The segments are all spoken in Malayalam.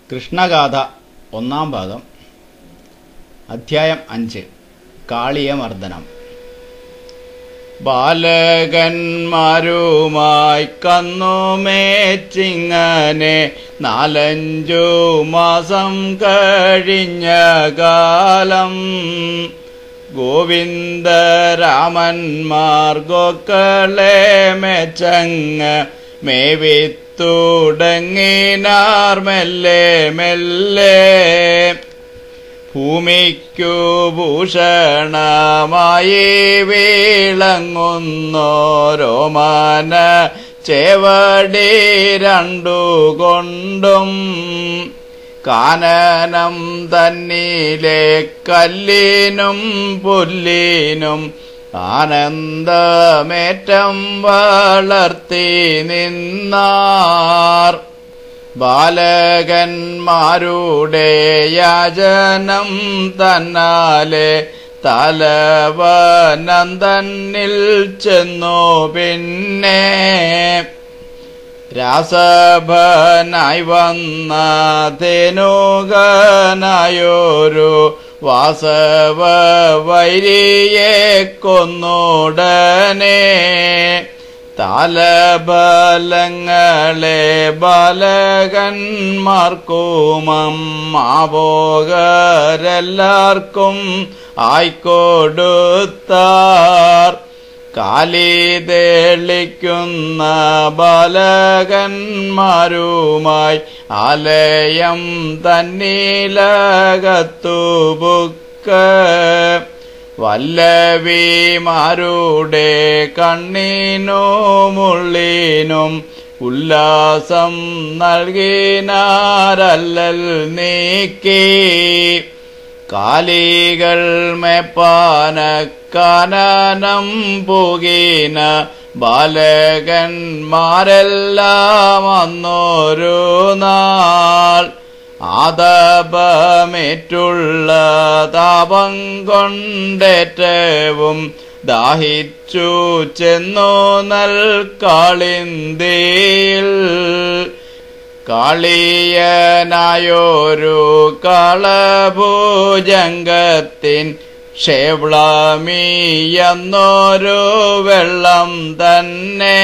കൃഷ്ണഗാഥ ഒന്നാം ഭാഗം അധ്യായം അഞ്ച് കാളിയമർദ്ദനം ബാലകന്മാരുമായി കന്നുമേച്ചിങ്ങനെ നാലഞ്ചു മാസം കഴിഞ്ഞ കാലം ഗോവിന്ദരാമന്മാർ ഗോക്കളെ മെച്ചങ്ങ് മേവിത്തുടങ്ങിനാർ മെല്ലെ മെല്ലെ ഭൂമിക്കു ഭൂഷണമായി വീളങ്ങുന്നോരോമാന ചേവടി രണ്ടു കൊണ്ടും കാനനം തന്നിലെ കല്ലിനും പുല്ലിനും ആനന്ദമേറ്റം വളർത്തി നിന്നാർ ബാലകന്മാരുടെ യാചനം തന്നാലെ തലവനം തന്നിൽ ചെന്നു പിന്നെ രാസഭനായി വന്ന തേനുകനായൊരു വാസവ വൈരിയെ കൊന്നുടനെ താലബലങ്ങളെ ബാലകന്മാർക്കുമമ്മാപോകരെല്ലാവർക്കും ആയിക്കൊടുത്താർ കാലി തെളിക്കുന്ന ബാലകന്മാരുമായി ആലയം തന്നിലകത്തു ബുക്ക് വല്ലവിമാരുടെ കണ്ണിനുമുള്ളിനും ഉല്ലാസം നൽകിനാരല്ലൽ നീക്കി കാലികൾ മെപ്പാന കാനനം പുകീന ബാലകന്മാരെല്ലാം അന്നൊരു നാൾ ആദപമേറ്റുള്ള താപം കൊണ്ടേറ്റവും ദാഹിച്ചു ചെന്നു നൽ കാളിന്തിയിൽ കാളിയനായൊരു കളഭൂജംഗത്തിൻ ക്ഷേവളമീയെന്നൊരു വെള്ളം തന്നെ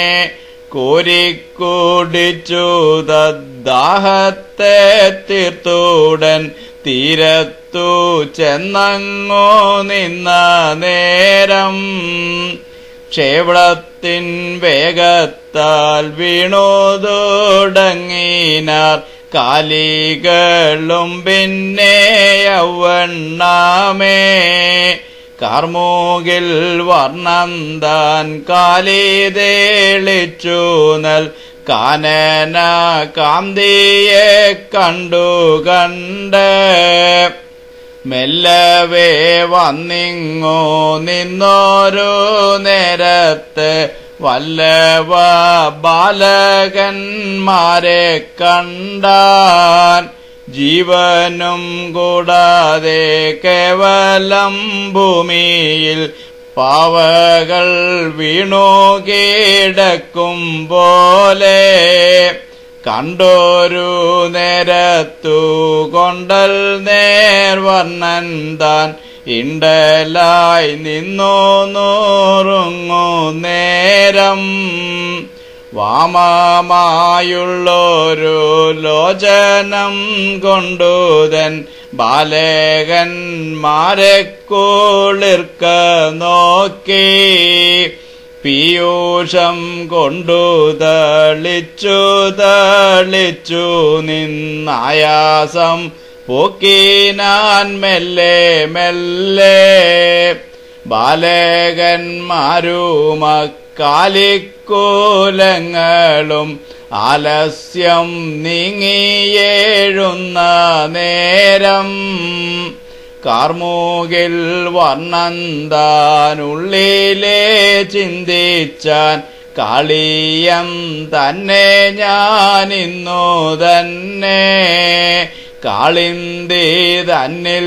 കോരിക്കുടിച്ചു ദാഹത്തെ തീർത്തുടൻ തീരത്തു ചെന്നങ്ങോ നിന്ന നേരം ക്ഷേവളത്തിൻ വേഗത്താൽ വീണുതുടങ്ങിനാർ കാലികളും പിന്നെ യൗവണ്ണമേ കാർമൂകിൽ വർണ്ണന്താൻ കാലി തേളിച്ചു നൽ കാനന കാന്തിയെ കണ്ടു കണ്ട് മെല്ലവേ വന്നിങ്ങോ നിന്നോരു നേരത്ത് വല്ലവ ബാലകന്മാരെ കണ്ടാൻ ജീവനും കൂടാതെ കേവലം ഭൂമിയിൽ പാവകൾ വീണു കീടക്കും പോലെ കണ്ടോരു നേരത്തു കൊണ്ടൽ നേർവർണ്ണൻ താൻ ഇണ്ടലായി നിന്നു നൂറുങ്ങു നേരം വാമമായുള്ളൊരു ലോചനം കൊണ്ടുതൻ ബാലകന്മാരെ കുളിർക്ക നോക്കി പീയൂഷം കൊണ്ടു തളിച്ചു തളിച്ചു നിന്നായാസം പൊക്കിനാൻ മെല്ലെ മെല്ലെ ബാലകന്മാരുമക്കാലിക്കൂലങ്ങളും ആലസ്യം നീങ്ങിയേഴുന്ന നേരം കാർമൂകിൽ വർണ്ണന്താനുള്ളിലെ ചിന്തിച്ചാൻ കാളിയം തന്നെ ഞാനിന്നു തന്നെ കാളിന്തി തന്നിൽ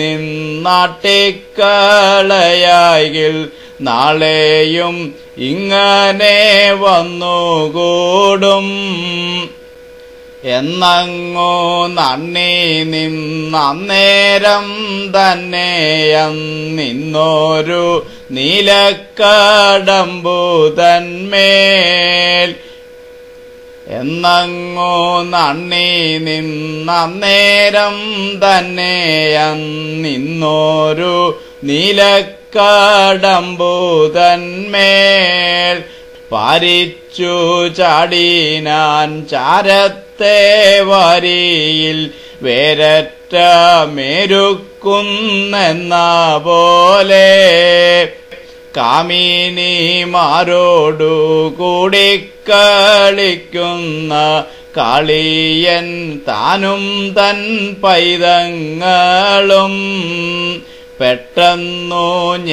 നിന്നാട്ടിക്കളയായിൽ നാളെയും ഇങ്ങനെ വന്നുകൂടും എന്നങ്ങോ നന്ദി നിന്നേരം തന്നെയം നിന്നോരു നീലക്കടമ്പു തന്മേൽ എന്നങ്ങോ നന്ദി നിന്നേരം തന്നെയം നിന്നോരു നീലക്കടമ്പു തന്മേൽ പാരിച്ചു ചാടിനാൻ ചാരത്തെ വരിയിൽ വേരറ്റ മേരുക്കുന്നെന്ന പോലെ കാമിനിമാരോടു കൂടിക്കളിക്കുന്ന കളിയൻ താനും തൻ പൈതങ്ങളും പെട്ടെന്നു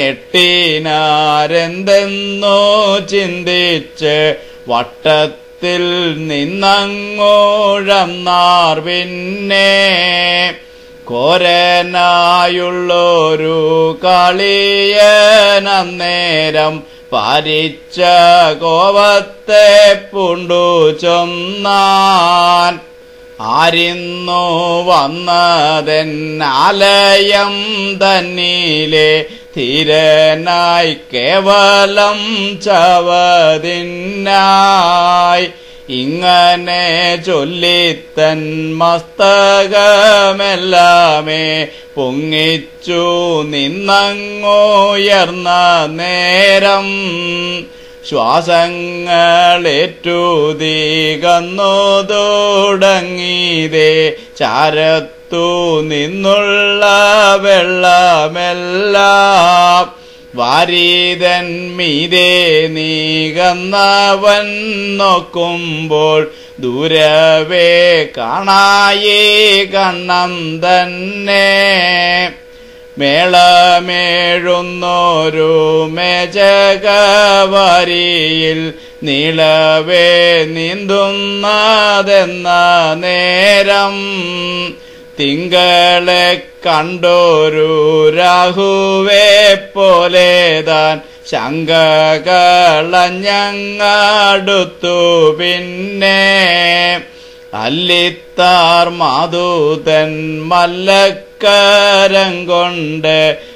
ഞെട്ടിനാരെന്തെന്നോ ചിന്തിച്ച് വട്ടത്തിൽ നിന്നങ്ങോഴന്നാർ പിന്നെ കോരനായുള്ളൊരു കളിയനന്നേരം പാരിച്ച കോപത്തെ പുണ്ടു ചൊന്നാൻ ആരിന്നു വന്നതെന്നാലയം തന്നിലെ ധീരനായി കേവലം ചവതിനായി ഇങ്ങനെ ചൊല്ലിത്തൻ മസ്തകമെല്ലാമേ പൊങ്ങിച്ചു നിന്നങ്ങോയർന്ന നേരം ശ്വാസങ്ങളേറ്റു തീകന്നു തുടങ്ങിയതേ ചാരത്തു നിന്നുള്ള വെള്ളമെല്ലാം വാരീതൻ മീതേ നീകന്നവൻ നോക്കുമ്പോൾ ദൂരവേ കാണായേ കണ്ണം തന്നെ മേളമേഴുന്നൊരു മേജകവരിയിൽ നീളവേ നീന്തുന്നതെന്ന നേരം തിങ്കളെ കണ്ടോരു രാഹുവെ പോലെ താൻ ശങ്കകളഞ്ഞങ്ങടുത്തു പിന്നെ അല്ലിത്താർ മാതൂതൻ മല്ലക്കരം കൊണ്ട്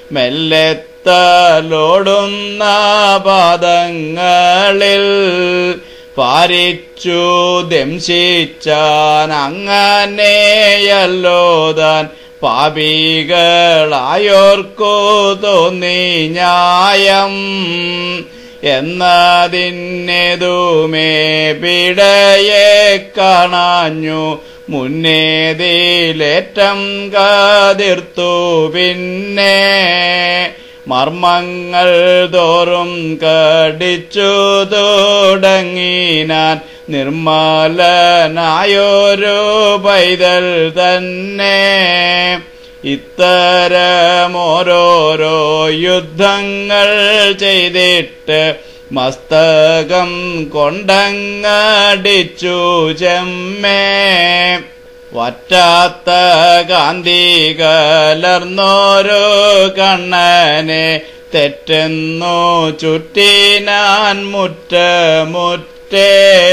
മെല്ലെത്തലോടുന്ന പാദങ്ങളിൽ പാരിച്ചു ദംശിച്ചാൻ അങ്ങനെയല്ലോ താൻ പാപികളായോർക്കു തോന്നി ന്യായം എന്നതിന്നെതുമേ പിടയെ കാണാഞ്ഞു മുന്നേതിലേറ്റം കാതിർത്തു പിന്നെ മർമ്മങ്ങൾ തോറും കടിച്ചു തുടങ്ങിനാൻ നിർമ്മലനായൊരു പൈതൽ തന്നെ ഇത്തരമോരോരോ യുദ്ധങ്ങൾ ചെയ്തിട്ട് മസ്തകം കൊണ്ടങ്ങടിച്ചു ചെമ്മേ വറ്റാത്ത കാന്തി കലർന്നോരോ കണ്ണനെ തെറ്റെന്നു ചുറ്റിനാൻ മുറ്റമുറ്റേ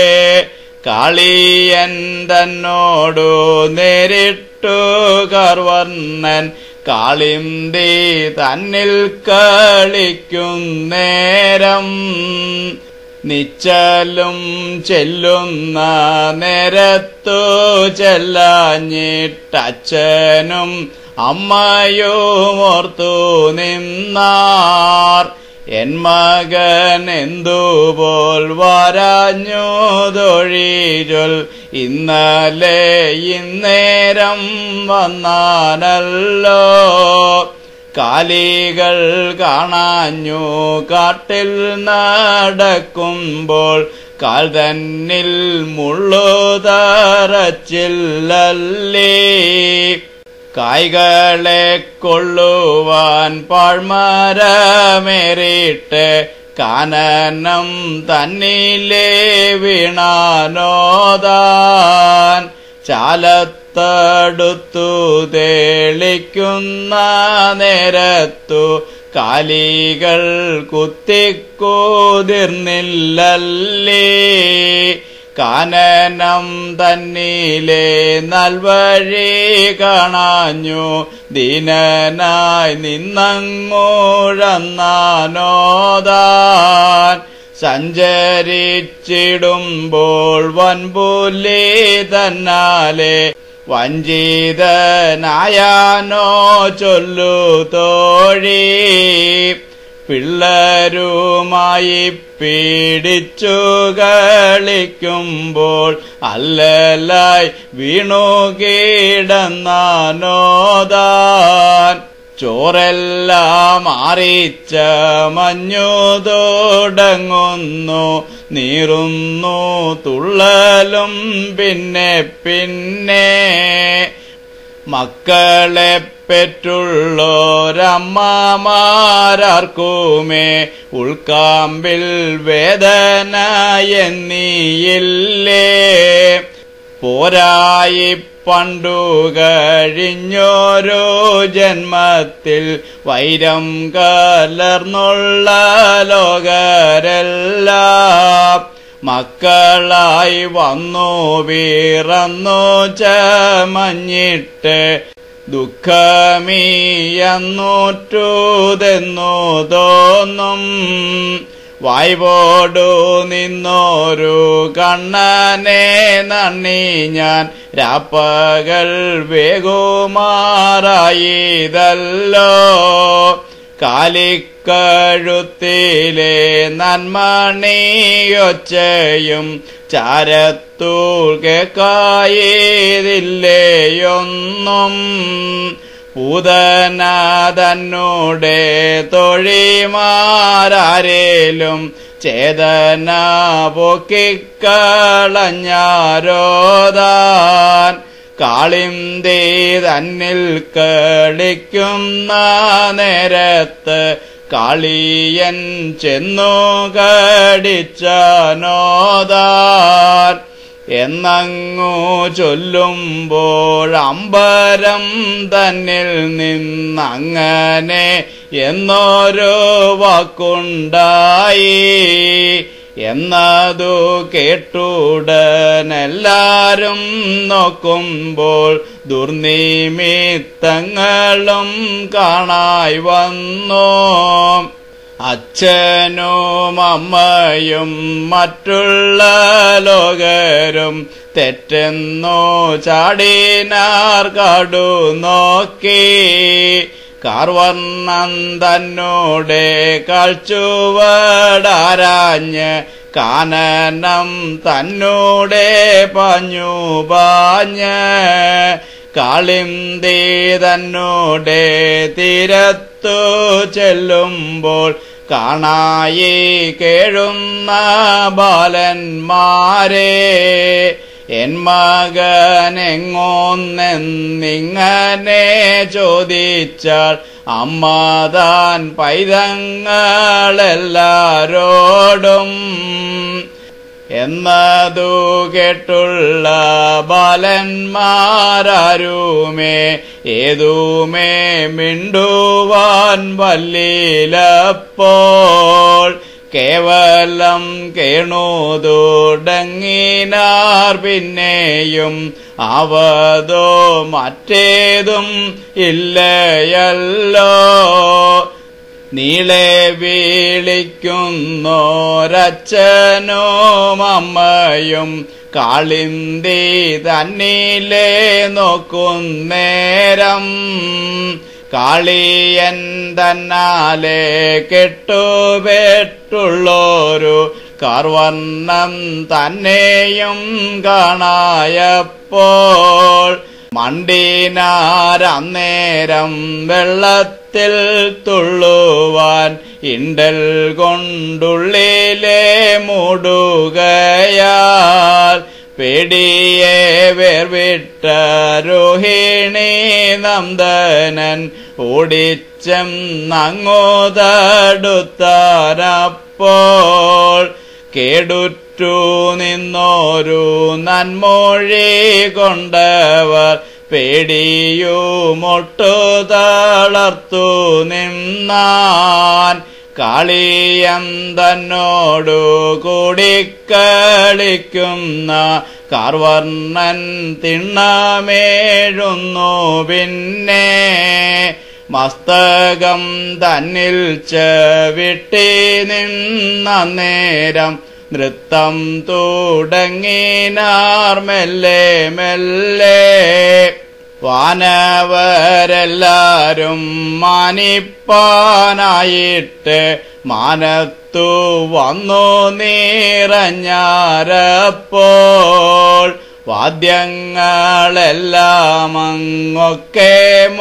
കാളിയൻ തന്നോടു നേരിട്ടു കർവർണ്ണൻ കാളിന്തി തന്നിൽ കളിക്കുന്നേരം നിച്ചലും ചെല്ലുന്ന നേരത്തു ചെല്ലാഞ്ഞിട്ടച്ഛനും അമ്മയും ഓർത്തു നിന്നാർ എൻ മകൻ എന്തുപോൽ വരാഞ്ഞു തൊഴിചൊൽ ഇന്നലെ ഇന്നേരം വന്നാനല്ലോ കാലികൾ കാണാഞ്ഞു കാട്ടിൽ നടക്കുമ്പോൾ കാൽ തന്നിൽ മുള്ളുതറച്ചില്ലല്ലേ കായ്കളെ കൊള്ളുവാൻ പാഴ്മരമേറിയിട്ട് കാനനം തന്നിലെ വീണാനോദാൻ ചാലത്തടുത്തു തേളിക്കുന്ന നേരത്തു കാലികൾ കുത്തിക്കൂതിർന്നില്ലല്ലേ കാനനം തന്നിലെ നൽവഴി കാണാഞ്ഞു ദീനനായി നിന്നങ്ങോഴന്നാനോദാൻ സഞ്ചരിച്ചിടുമ്പോൾ വൻപുലി തന്നാലെ വഞ്ചിതനായാനോ ചൊല്ലു തോഴി പിള്ളരുമായി പീഡിച്ചു കളിക്കുമ്പോൾ അല്ലലായി വീണു കീടന്നാനോദാൻ ചോറെല്ലാം മാറിച്ച മഞ്ഞു തുടങ്ങുന്നു നീറുന്നു തുള്ളലും പിന്നെ പിന്നെ മക്കളെ പെറ്റുള്ളോരമ്മമാരാർക്കുമേ ഉൾക്കാമ്പിൽ വേദന എന്നീയില്ലേ പോരായി പണ്ടു കഴിഞ്ഞോരോ ജന്മത്തിൽ വൈരം കലർന്നുള്ള ലോകരെല്ലാം മക്കളായി വന്നു വീറന്നു ചമഞ്ഞിട്ട് ദുഃഖമീയന്നൂറ്റുതെന്നു തോന്നും വായ്പോടു നിന്നോരു കണ്ണനെ നന്ദി ഞാൻ രാപ്പകൽ വേഗുമാറായതല്ലോ കാലിക്കഴുത്തിലെ നന്മണിയൊച്ചയും ചാരത്തൂൾ കേക്കായതില്ലേയൊന്നും പൂതന തന്നോടെ തൊഴിമാരേലും ചേതന പൊക്കിക്കളഞ്ഞാരോദാൻ കാളിന്തി തന്നിൽ കളിക്കുന്ന നേരത്ത് കാളിയൻ ചെന്നു കടിച്ചനോദാൻ എന്നങ്ങു ചൊല്ലുമ്പോൾ അമ്പരം തന്നിൽ നിന്നങ്ങനെ എന്നോരോ വാക്കുണ്ടായി എന്നതു കേട്ടുടനെല്ലാരും നോക്കുമ്പോൾ ദുർനിമിത്തങ്ങളും കാണായി വന്നു അച്ഛനും അമ്മയും മറ്റുള്ള ലോകരും തെറ്റെന്നോ ചാടിനാർ കാടു നോക്കി കാർവർണ്ണൻ തന്നോടെ കാഴ്ചുവടാരാഞ്ഞ് കാനനം തന്നോടെ പാഞ്ഞു പാഞ്ഞ് കാളിന്തി തന്നോടെ തീരത്തു ചെല്ലുമ്പോൾ കാണായി കേഴുന്ന ബാലന്മാരെ എൻ മകനെങ്ങോന്നെന്നിങ്ങനെ ചോദിച്ചാൽ അമ്മതാൻ പൈതങ്ങളെല്ലാരോടും എന്നതു കേട്ടുള്ള ബാലന്മാരാരുമേ ഏതുമേ മിണ്ടുവാൻ വല്ലിലപ്പോൾ കേവലം കേണുതുടങ്ങിനാർ പിന്നെയും അവതോ മറ്റേതും ഇല്ലയല്ലോ നീളെ വിളിക്കുന്നോരച്ഛനും അമ്മയും കാളിന്തി തന്നിലെ നോക്കുന്നേരം കാളിയൻ തന്നാലെ കെട്ടുപെട്ടുള്ളോരു കാർവർണ്ണം തന്നെയും കാണായപ്പോൾ മണ്ടിനാരന്നേരം വെള്ളത്തിൽ തുള്ളുവാൻ ഇണ്ടൽ കൊണ്ടുള്ളിലെ മൂടുകയാൽ പേടിയെ വേർവിട്ട രോഹിണി നന്ദനൻ ഓടിച്ചെന്നങ്ങോതടുത്താരപ്പോൾ കേടുറ്റു നിന്നോരു നന്മൊഴി കൊണ്ടവർ പേടിയുമൊട്ടു തളർത്തു നിന്നാൻ കാളിയം തന്നോടു കൂടിക്കളിക്കുന്ന കാർവർണ്ണൻ തിണ്ണമേഴുന്നു പിന്നെ മസ്തകം തന്നിൽ ചെവിട്ടി നിന്ന നേരം നൃത്തം തുടങ്ങിനാർ മെല്ലെ മെല്ലെ വാനവരെല്ലാരും മാനിപ്പാനായിട്ട് മാനത്തു വന്നു നിറഞ്ഞാരപ്പോൾ വാദ്യങ്ങളെല്ലാം അങ്ങൊക്കെ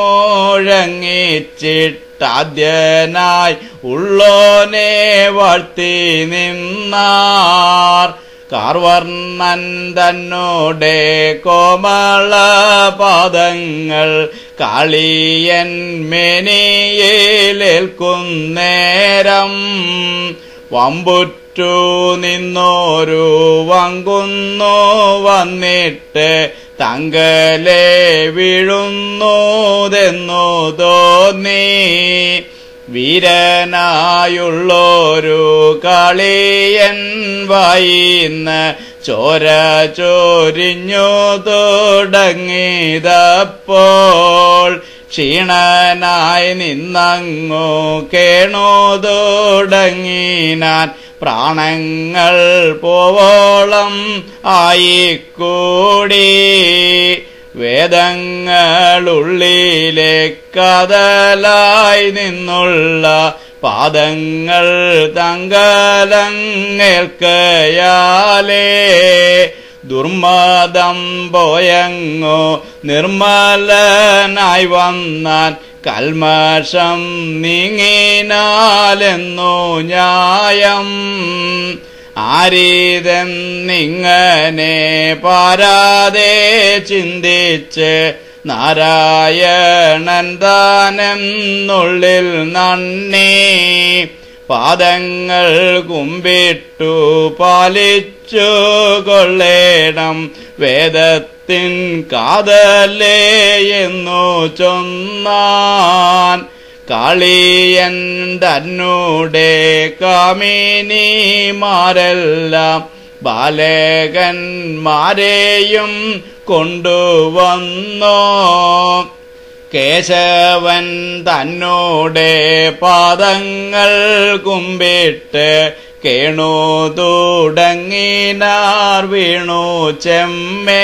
മുഴങ്ങിച്ചിട്ടാദ്യനായി ഉള്ളോനെ വാഴ്ത്തി നിന്നാർ കാർവർണ്ണൻ തന്നോടെ കോമള പാദങ്ങൾ കാളിയൻ മേനിയേലേൽക്കുന്നേരം വമ്പുറ്റു നിന്നോരു വങ്കുന്നു വന്നിട്ട് തങ്കലെ വീഴുന്നതെന്നു തോന്നി വീരനായുള്ളൊരു കളിയൻ വായിന്ന് ചോര ചോരിഞ്ഞു തുടങ്ങിയതപ്പോൾ ക്ഷീണനായി നിന്നങ്ങു കേണു തുടങ്ങിനാൻ പ്രാണങ്ങൾ പോവോളം ആയിക്കൂടി വേദങ്ങളുള്ളിലെ കതലായി നിന്നുള്ള പാദങ്ങൾ തങ്കലങ്ങേൽക്കയാലേ ദുർമദം പോയങ്ങോ നിർമ്മലനായി വന്നാൻ കൽമഷം നീങ്ങിനാലെന്നു ന്യായം ആരീതെന്നിങ്ങനെ പാരാതെ ചിന്തിച്ച് നാരായണൻ താനെന്നുള്ളിൽ നന്ദി പാദങ്ങൾ കുമ്പിട്ടു പാലിച്ചു കൊള്ളേണം വേദത്തിൻ കാതലേ എന്നു ചൊന്നാൻ കാളിയൻ തന്നൂടെ കാമിനിമാരെല്ലാം ബാലകന്മാരെയും കൊണ്ടുവന്നോ കേശവൻ തന്നോടെ പാദങ്ങൾ കുമ്പിട്ട് കേണു തുടങ്ങിനാർ വീണു ചെമ്മേ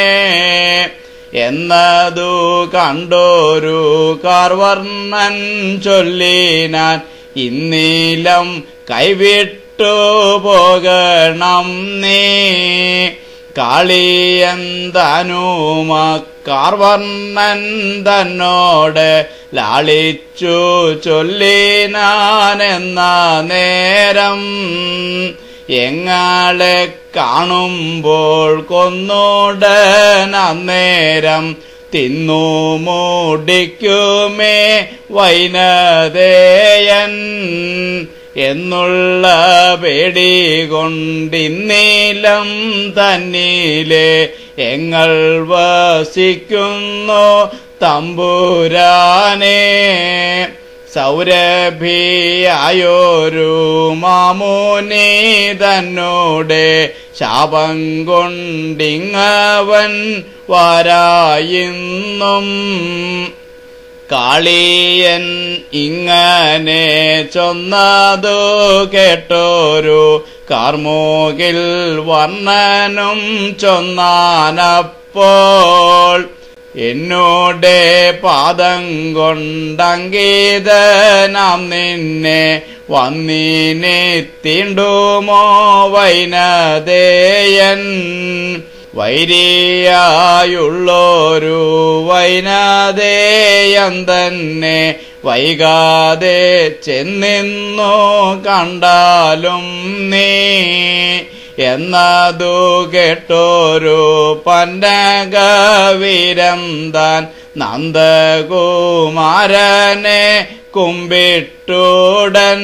എന്നതു കണ്ടോരു കാർവർണ്ണൻ ചൊല്ലിനാൻ ഇന്നീലം കൈവിട്ടു പോകണം നീ കാളിയന്താനുമ കാർവർണ്ണൻ തന്നോട് ലാളിച്ചു ചൊല്ലിനാനെന്ന നേരം എങ്ങളെ കാണുമ്പോൾ കൊന്നുടൻ അന്നേരം തിന്നു മൂടിക്കുമേ വൈനതേയൻ എന്നുള്ള പേടി കൊണ്ടിന്നീലം തന്നിലെ എങ്ങൾ വസിക്കുന്നു തമ്പുരാനേ സൗരഭിയായൊരു മാമോനെ തന്നോടെ ശാപം കൊണ്ടിങ്ങവൻ വരായിന്നും കാളിയൻ ഇങ്ങനെ ചൊന്നതു കേട്ടോരു കാർമോകിൽ വർണ്ണനും ചൊന്നാനപ്പോൾ എന്നോടെ പാദം കൊണ്ടങ്കീതനാം നിന്നെ വന്നിനെ തീണ്ടുമോ വൈനതേയൻ വൈരിയായുള്ളൊരു വൈനതേയം തന്നെ വൈകാതെ ചെന്നിന്നു കണ്ടാലും നീ എന്നതു കേട്ടോരു പന്നകവീരം താൻ നന്ദകുമാരനെ കുമ്പിട്ടുടൻ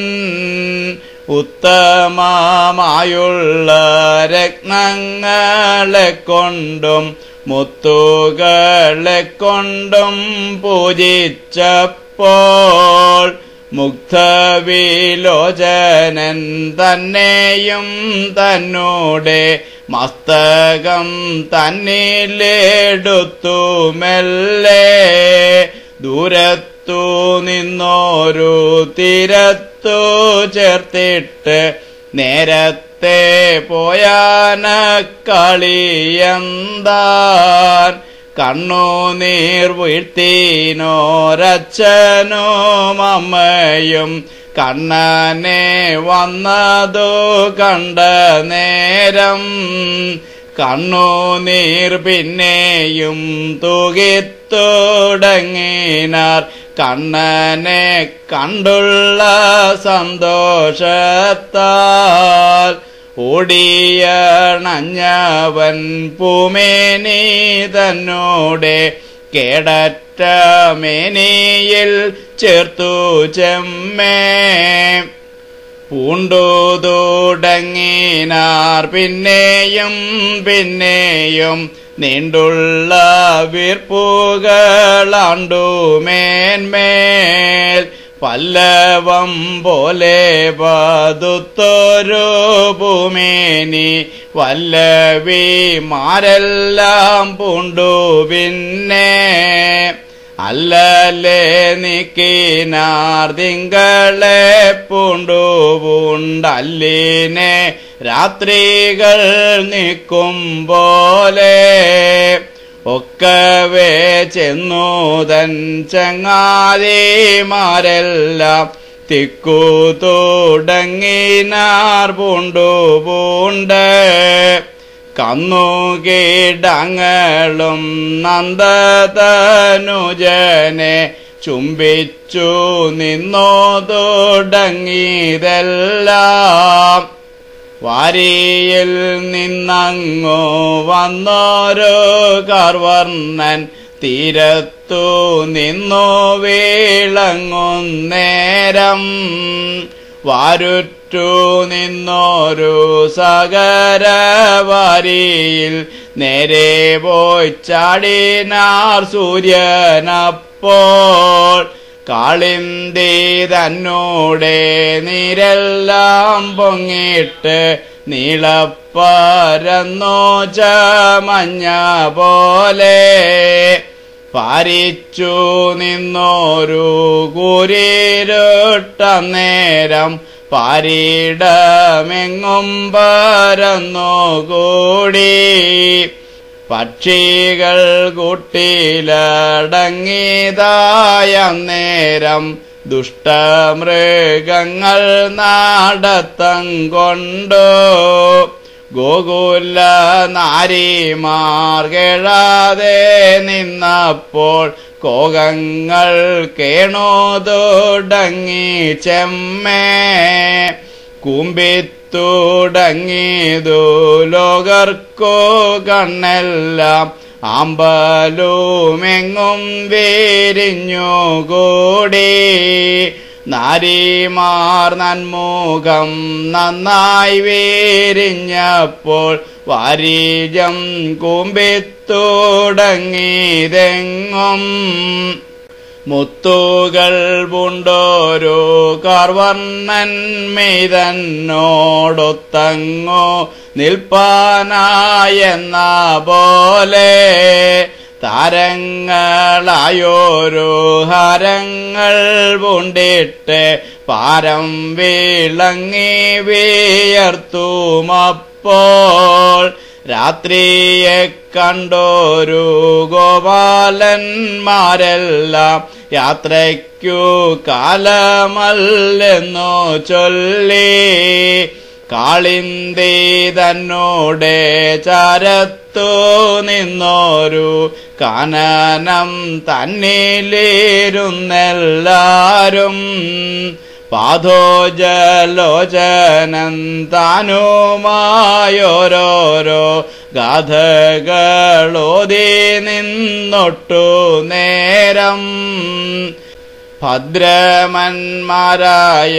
ഉത്തമമായുള്ള രത്നങ്ങളെ കൊണ്ടും മുത്തുകളെ കൊണ്ടും പൂജിച്ചപ്പോൾ മുഗ്ധവിലോചനൻ തന്നെയും തന്നോടെ മസ്തകം തന്നിലെടുത്തു മെല്ലെ ദൂരത്തു നിന്നോരു തീരത്തു ചേർത്തിട്ട് നേരത്തെ പോയാന കളിയന്താൻ കണ്ണുനീർ വീഴ്ത്തിനോരച്ഛനും അമ്മയും കണ്ണനെ വന്നതു കണ്ട നേരം കണ്ണുനീർ പിന്നെയും തൂകിത്തുടങ്ങിനാർ കണ്ണനെ കണ്ടുള്ള സന്തോഷത്താൽ ഓടിയണഞ്ഞവൻ പൂമേനി തന്നോടെ കേടറ്റ മേനിയിൽ ചേർത്തു ചെമ്മേ പൂണ്ടു തുടങ്ങിനാർ പിന്നെയും പിന്നെയും നീണ്ടുള്ള വീർപ്പുകളാണ്ടുമേന്മേൽ പല്ലവം പോലെ പതുത്തൊരു ഭൂമേനി വല്ലവിമാരെല്ലാം പൂണ്ടു പിന്നെ അല്ലല്ലേ നിക്കിനാർ തിങ്കളെ പൂണ്ടു പൂണ്ടല്ലിനെ രാത്രികൾ നിൽക്കും പോലെ ഒക്കവേ ചെന്നുതൻ ചങ്ങാതിമാരെല്ലാം തിക്കു തുടങ്ങിനാർ പൂണ്ടു പൂണ്ട് കന്നുകീടങ്ങളും നന്ദതനുജനെ ചുംബിച്ചു നിന്നോ തുടങ്ങിയതെല്ലാം വാരിയിൽ നിന്നങ്ങു വന്നോരോ കാർവർണ്ണൻ തീരത്തു നിന്നു വീളങ്ങുന്നേരം വാരുറ്റു നിന്നോരു സകരവാരിയിൽ നേരെ പോയി ചാടിനാർ സൂര്യനപ്പോൾ കാളിന്തി തന്നോടെ നീരെല്ലാം പൊങ്ങിട്ട് നീളപ്പരന്നോ ചമഞ്ഞ പോലെ പാരിച്ചു നിന്നോരു കുരിരുട്ടന്നേരം പാരിടമെങ്ങും പരന്നു കൂടി പക്ഷികൾ കൂട്ടിലടങ്ങിയതായ നേരം ദുഷ്ടമൃഗങ്ങൾ നാടത്തം കൊണ്ടു ഗോകുല നാരിമാർകെഴാതെ നിന്നപ്പോൾ കോകങ്ങൾ കേണോ തുടങ്ങി ചെമ്മേ കുമ്പിത്തുടങ്ങിയതു ലോകർക്കോ കണ്ണെല്ലാം ആമ്പലുമെങ്ങും വേരിഞ്ഞു കൂടി നാരിമാർ നന്മുഖം നന്നായി വേരിഞ്ഞപ്പോൾ വാരീജം കൂമ്പിത്തുടങ്ങിയതെങ്ങും മുത്തുകൾ പൂണ്ടോരു കാർവർണ്ണൻ മെയ്തന്നോടൊത്തങ്ങോ നിൽപ്പാനായെന്ന പോലെ താരങ്ങളായോരു ഹരങ്ങൾ പൂണ്ടിട്ട് പാരം വിളങ്ങി വിയർത്തുമപ്പോൾ രാത്രിയെ കണ്ടോരു ഗോപാലന്മാരെല്ലാം യാത്രയ്ക്കു കാലമല്ലെന്നു ചൊല്ലി കാളിന്തി തന്നോടെ ചരത്തു നിന്നോരു കാനനം തന്നിലിരുന്നെല്ലാരും പാതോജലോചനൻ താനുമായോരോരോ ഗാഥകളോതി നിന്നൊട്ടു നേരം ഭദ്രമന്മാരായ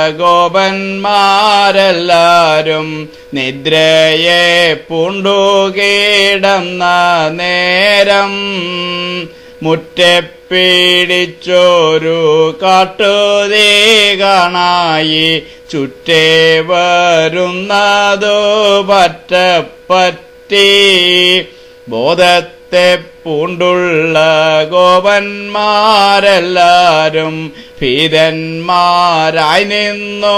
ഗോപന്മാരെല്ലാരും നിദ്രയെ പൂണ്ടുകിടന്ന നേരം മുറ്റെ പിടിച്ചൊരു കാട്ടുതീ കാണായി ചുറ്റേ വരുന്നതു പറ്റപ്പറ്റി ബോധത്തെ പൂണ്ടുള്ള ഗോപന്മാരെല്ലാരും ഭീതന്മാരായി നിന്നു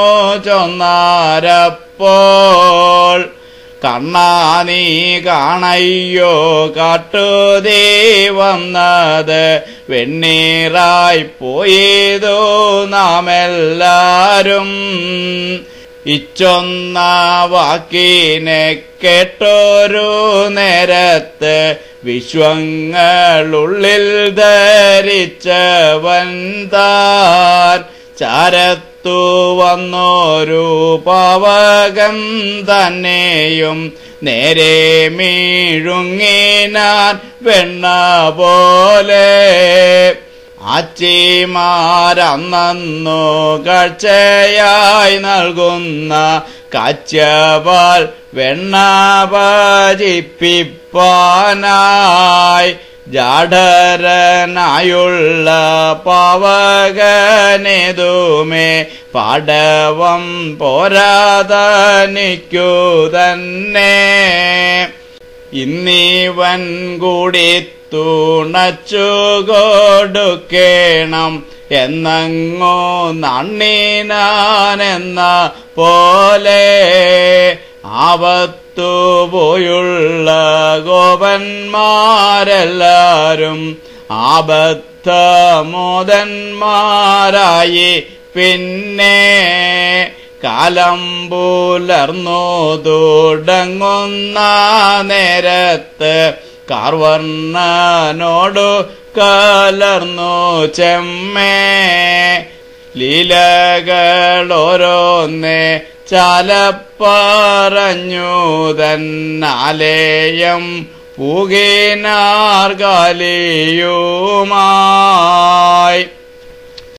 ചൊന്നാരപ്പോൾ കണ്ണാ നീ കാണയ്യോ കാട്ടുതീ വന്നത് വെണ്ണീറായി പോയതോ നാം എല്ലാരും ഇച്ചൊന്ന വാക്കിനെ കേട്ടൊരു നേരത്ത് വിശ്വങ്ങളുള്ളിൽ ധരിച്ചവൻ താൻ ചാരത്തു വന്നോരു പാവകൻ തന്നെയും നേരെ മീഴുങ്ങിനാൻ വെണ്ണ പോലെ ആച്ചിമാരന്നു കാഴ്ചയായി നൽകുന്ന കാച്ചപാൽ വെണ്ണ ഭജിപ്പിപ്പാനായി ജാഠരനായുള്ള പാവകനെതുമേ പാടവം പോരാതനിക്കു തന്നെ ഇന്നീവൻ കൂടി തുണച്ചു കൊടുക്കേണം എന്നങ്ങോ നണ്ണിനാനെന്ന പോലെ ആപത്തു പോയുള്ള ഗോപന്മാരെല്ലാരും ആബദ്ധമോദന്മാരായി പിന്നെ കാലം പുലർന്നു തുടങ്ങുന്ന നേരത്ത് കാർവർണ്ണനോടു കലർന്നു ചെമ്മേ ലീലകളോരോന്നെ ചാലപ്പറഞ്ഞു തന്നാലയം പൂകിനാർഗാലിയുമാ